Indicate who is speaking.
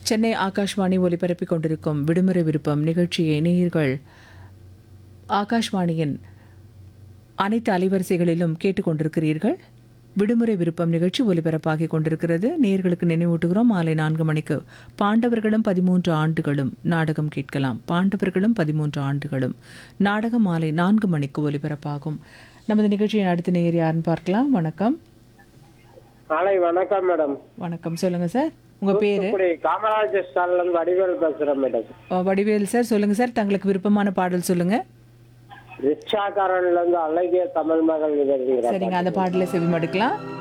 Speaker 1: சென்னை ஆகாஷ்வாணி ஒலிபரப்பிக் கொண்டிருக்கும் விடுமுறை விருப்பம் நிகழ்ச்சியை நேயர்கள் ஆகாஷ்வாணியின் அனைத்து அலைவரிசைகளிலும் கேட்டுக்கொண்டிருக்கிறீர்கள் விடுமுறை விருப்பம் நிகழ்ச்சி ஒலிபரப்பாகிக் கொண்டிருக்கிறது நேயர்களுக்கு நினைவூட்டுகிறோம் மாலை நான்கு மணிக்கு பாண்டவர்களும் பதிமூன்று ஆண்டுகளும் நாடகம் கேட்கலாம் பாண்டவர்களும் பதிமூன்று ஆண்டுகளும் நாடகம் மாலை நான்கு மணிக்கு ஒலிபரப்பாகும் நமது நிகழ்ச்சியின் அடுத்த நேயர் யாருன்னு பார்க்கலாம் வணக்கம்
Speaker 2: நாளை வணக்கம் மேடம்
Speaker 1: வணக்கம் சொல்லுங்க சார் உங்க பேரு
Speaker 2: இப்படி காமராஜர் ஸ்டாலில் இருந்து வடிவேல் பேசுறேன் மேடம்
Speaker 1: அஹ், வடிவேல் சார் சொல்லுங்க சார் தங்களுக்கு விருப்பமான பாடல் சொல்லுங்க
Speaker 2: ரிக்ஷாக்காரன்ல இருந்து அழகிய தமிழ் மகள் நிகழ்ச்சிங்கிறேன்
Speaker 1: சரிங்க அந்த பாடலை செவிமடுக்கலாம்